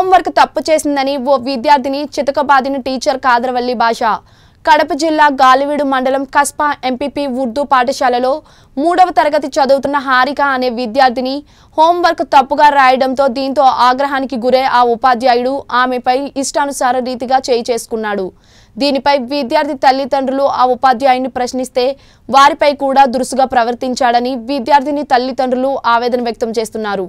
Homework తప్పు చేసిందని ఓ విద్యార్థిని చితకబాదిన టీచర్ కాదరవల్లి భాష కడప జిల్లా గాలివీడు మండలం కస్పా ఎంపీపీ ఉర్దూ పాఠశాలలో మూడవ తరగతి చదువుతున్న హారిక అనే విద్యార్థిని హోంవర్క్ తప్పుగా రాయడంతో దీంతో ఆగ్రహానికి గురై ఆ ఉపాధ్యాయుడు ఆమెపై ఇష్టానుసార రీతిగా చేయి చేసుకున్నాడు దీనిపై విద్యార్థి తల్లిదండ్రులు ఆ ఉపాధ్యాయుని ప్రశ్నిస్తే వారిపై కూడా దురుసుగా ప్రవర్తించాడని విద్యార్థిని తల్లిదండ్రులు ఆవేదన వ్యక్తం చేస్తున్నారు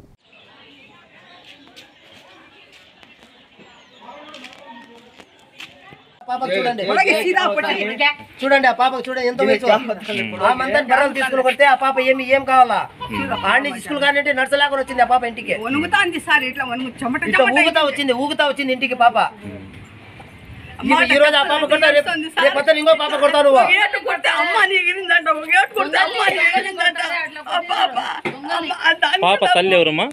పాపకు చూడండి చూడండి ఆ పాపకు చూడండి ఎంత వయసు ఆ మందని బర్రెలు తీసుకుని కొడితే ఆ పాప ఏమి ఏం కావాలా ఆడిని స్కూల్ కానీ నడచలేకుండా వచ్చింది ఆ పాప ఇంటికి వణుకుతాంది సార్ ఇట్లా వణుకు చెమట ఇట్లా చెమట ఊగుతా వచ్చింది ఊగుతా వచ్చింది ఇంటికి పాప అమ్మా, ఈ రోజు ఆ పాప కొడతా రేపు నడుస్తుంది సార్. రేపు పొద్దున్న ఇంకో పాప కొడతావు నువ్వు ఒక ఏటు కొడితే అమ్మ నీగిరిందంట ఒక ఏటు కొడితే అమ్మ నీగిరిందంట ఆ పాప అమ్మ, ఆ దాని పాప తల్లి ఎవరమ్మా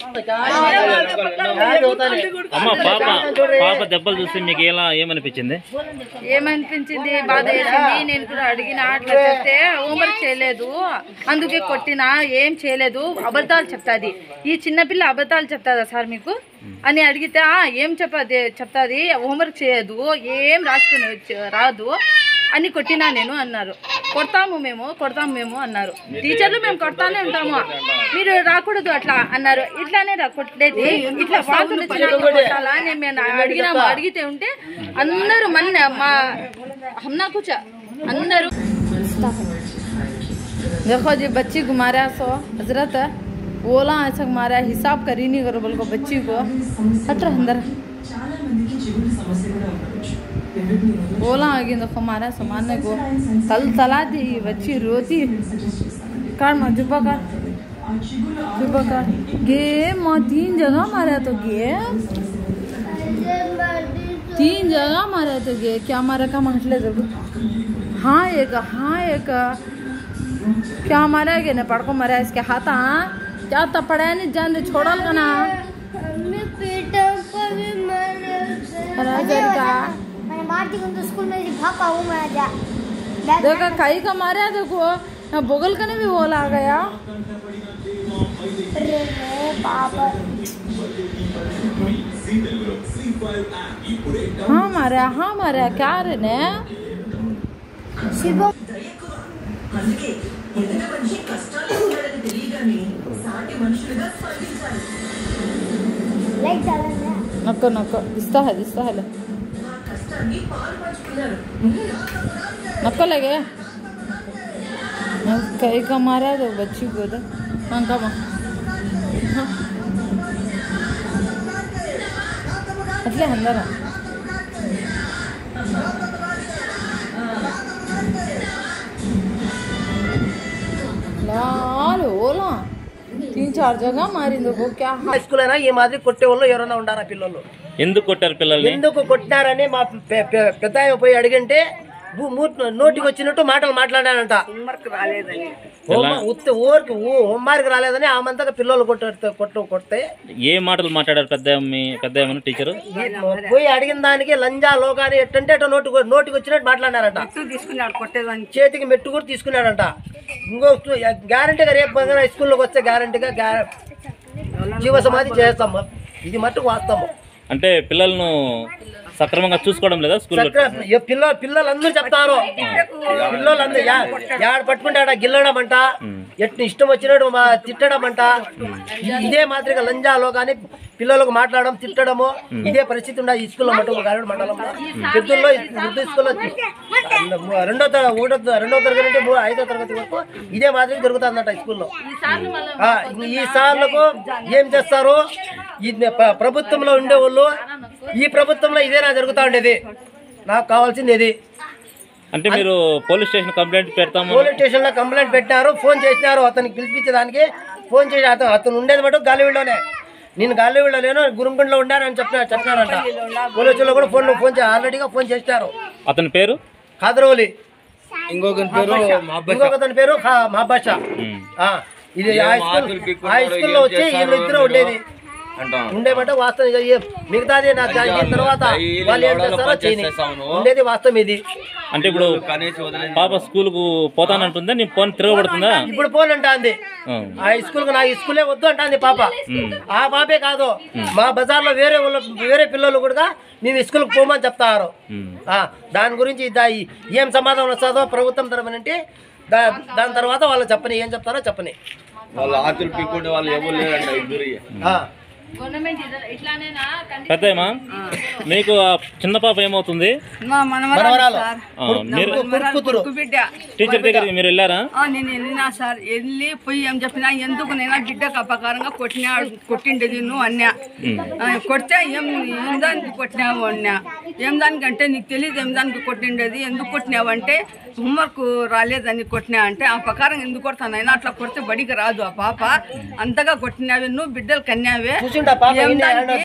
అమ్మ పాప పాప దెబ్బలు చూస్తే మీకు ఎలా ఏమనిపించింది ఏమనిపించింది బాధ వేసింది నేను కూడా అడిగిన అట్లా చెప్తే హోంవర్క్ చేయలేదు అందుకే కొట్టినా ఏం చేయలేదు అబద్ధాలు చెప్తాది ఈ చిన్నపిల్ల అబద్ధాలు చెప్తాదా సార్ మీకు అని అడిగితే "ఆ, ఏం చెప్పది చెప్తాది హోంవర్క్ చేయదు ఏం రాసుకుని వచ్చి- రాదు అని కొట్టినా నేను అన్నారు కొడతాము మేము కొడతాము మేము అన్నారు టీచర్లు మేము కొడతానే ఉంటాము మీరు రాకూడదు అట్లా అన్నారు ఇట్లానే రా కొట్టలేదు ఇట్లా వాకులు వచ్చినాక కొట్టాలా అని మేము అడిగినాము అడిగితే ఉంటే అందరూ మన మా హమ్నా కుచ అందరూ देखो जी बच्ची को मारा सो हजरत ओला ऐसा मारा हिसाब करी नहीं करो बोल को बच्ची को हट रहा अंदर ओला आगे देखो मारा सामान को तल तला दी बच्ची रोती काट माँ जुब्बा काट जुब्बा काट गे माँ तीन जगह मारा तो गे तीन जगह मारा तो गे क्या मारा का म्हटलं जब हाँ एक हाँ एक क्या मारा गे ने पड़को मारा इसके हाथ हाँ क्या तब पड़ा नहीं जान दे छोड़ल का ना राजर का मैंने भारती को तो स्कूल में भापा हूँ मैं जा बैग देखो कई का मारा देखो यहाँ बोगल का भी बोल आ गया रे पापा हाँ मारा हाँ मारा क्या रे ने शिवम लाइक डाला है नको नको दिसता है दिसता है ले नको लगे कई का मारा तो बच्ची को दे हाँ कमा हाँ अटले अंदर आ लाल ओला तीन चार जगह मारी देखो क्या స్కూల్ అయినా ఈ మాదిరి కొట్టే వాళ్ళు ఎవరైనా ఉండారా పిల్లలు ఎందుకు కొట్టారు పిల్లల్ని ఎందుకు కొట్టినారని మా పె- పె- పెద్ద ఆయన పోయి అడిగింటే ఊ- మూ- నోటికి వచ్చినట్టు మాటలు మాట్లాడానంట హోంవర్క్ రాలేదని హోమ- ఉత్త ఊరికి హోంవర్క్ రాలేదని ఆమంతగా పిల్లలు కొట్ట కొట్టు కొడితే ఏ మాటలు మాట్లాడారు పెద్ద అమ్మి పెద్ద అమ్మని టీచరు ఈ పోయి అడిగిన దానికి లంజా లోకాని ఎట్టంటే అట్లా నోటికి నోటికి వచ్చినట్టు మాట్లాడారంట గుర్తు తీసుకున్నాడు కొట్టేదాన్ని చేతికి మెట్టు కూడా తీసుకున్నాడంట ఇంకో గ్యారంటీగా రేపు పక్కన స్కూల్లోకి వస్తే గ్యారంటీగా జీవ సమాధి చేస్తాము ఇది మట్టుకు వాస్తాము అంటే పిల్లలను సక్రమంగా చూసుకోవడం లేదా స్కూల్లో చక్కగా ఏ పిల్ల పిల్లలందరూ చెప్తారు పిల్లలందరూ యా- యాడ పట్టుకుంటే ఆడ గిల్లడం అంట ఎట్టు ఇష్టం వచ్చినట్టు మా తిట్టడం అంట ఇదే మాదిరిగా లంజాలో కానీ పిల్లలకు మాట్లాడడం తిట్టడము ఇదే పరిస్థితి ఉండే ఈ స్కూల్లో మటుకు గారెడు మండలంలో పెద్దల్లో ఉర్దూ స్కూల్లో రెండో తర- ఒకటో త- రెండో తరగతి నుండి మూ- ఐదో తరగతి వరకు ఇదే మాదిరి జరుగుతుందంట ఈ స్కూల్లో ఆ, ఈ సార్లకు ఏం చేస్తారు ఈ ప్ర- ప్రభుత్వంలో ఉండే వాళ్ళు ఈ ప్రభుత్వంలో ఇదేనా జరుగుతా ఉండేది నాకు కావాల్సింది ఇది అంటే మీరు పోలీస్ స్టేషన్ కంప్లైంట్ పెడతాము పోలీస్ స్టేషన్ లో కంప్లైంట్ పెట్టినారు ఫోన్ చేసినారు అతనికి పిలిపించడానికి ఫోన్ చేసి అతను అతను ఉండేది మటు గాలివీడులోనే నేను గాలివీడులో లేను గురుంగుండలో ఉండానని చెప్పిన చెప్పినారంట పోలీసులు కూడా ఫోన్ ఫోన్ చే ఆల్రెడీగా ఫోన్ చేసినారు అతని పేరు ఖాదరౌలి ఇంకొక పేరు ఇంకొక అతని పేరు ఖా- మహాబాష ఉమ్. ఆ, ఇది ఆ స్కూల్ ఆ స్కూల్లో వచ్చి వీళ్ళు ఇద్దరు ఉండేది అంటాం ఉండేమంట వాస్తవం ఇది. ఏ- మిగతాది నా దాని తర్వాత వాళ్ళు ఏం చేస్తారో చేయని ఉండేది వాస్తవం ఇది అంటే ఇప్పుడు కనీసం వదిలేదు పాప స్కూల్ కు పోతానంటుందా నీ ఫోన్ తిరగబడుతుందా ఇప్పుడు పోనంటా అంది ఆ. ఆ స్కూల్ నాకు ఈ స్కూలే వద్దు అంటాంది పాప ఆ పాపే కాదు మా బజార్లో వేరే ఊళ్ళో వేరే పిల్లలు కూడా మేము ఈ స్కూల్కి పోమని చెప్తారు ఉమ్. ఆ, దాని గురించి దా- ఈ- ఏం సమాధానం వస్తుందో ప్రభుత్వం తరపునంటే దా దాని తర్వాత వాళ్ళు చెప్పని ఏం చెప్తారో చెప్పని వాళ్ళు ఆకులు పీక్కుంటే వాళ్ళు ఎవరు లేరంట ఇద్దరు ఆ. గవర్నమెంట్ ఇట్లానేనా పెద్దమ్మా మీకు ఆ చిన్న పాప ఏమవుతుంది మా మనవరాలు. మనవరాలు సార్ ఆ, మీరు కొడుకు కూతురు కొడుకు బిడ్డ టీచర్ దగ్గరికి మీరు వెళ్ళారా ఆ, నేను వెళ్ళినా సార్ వెళ్ళి పోయి ఏం చెప్పినా ఎందుకు నేను బిడ్డకు అపకారంగా కొట్టినా కొట్టిండేది నువ్వు అన్నా ఆ, కొడితే ఏం ఏం దానికి కొట్టినావు అన్నా ఏం దానికంటే నీకు తెలియదు ఏం దానికి కొట్టిండేది ఎందుకు కొట్టినావు అంటే హోంవర్క్ రాలేదని కొట్టినా అంటే ఆ ప్రకారం ఎందుకు కొడతాను అయినా అట్లా కొడితే బడికి రాదు ఆ పాప అంతగా కొట్టినావే నువ్వు బిడ్డలు కన్నావే చూసిండా పాప ఏం ఈయన దానికి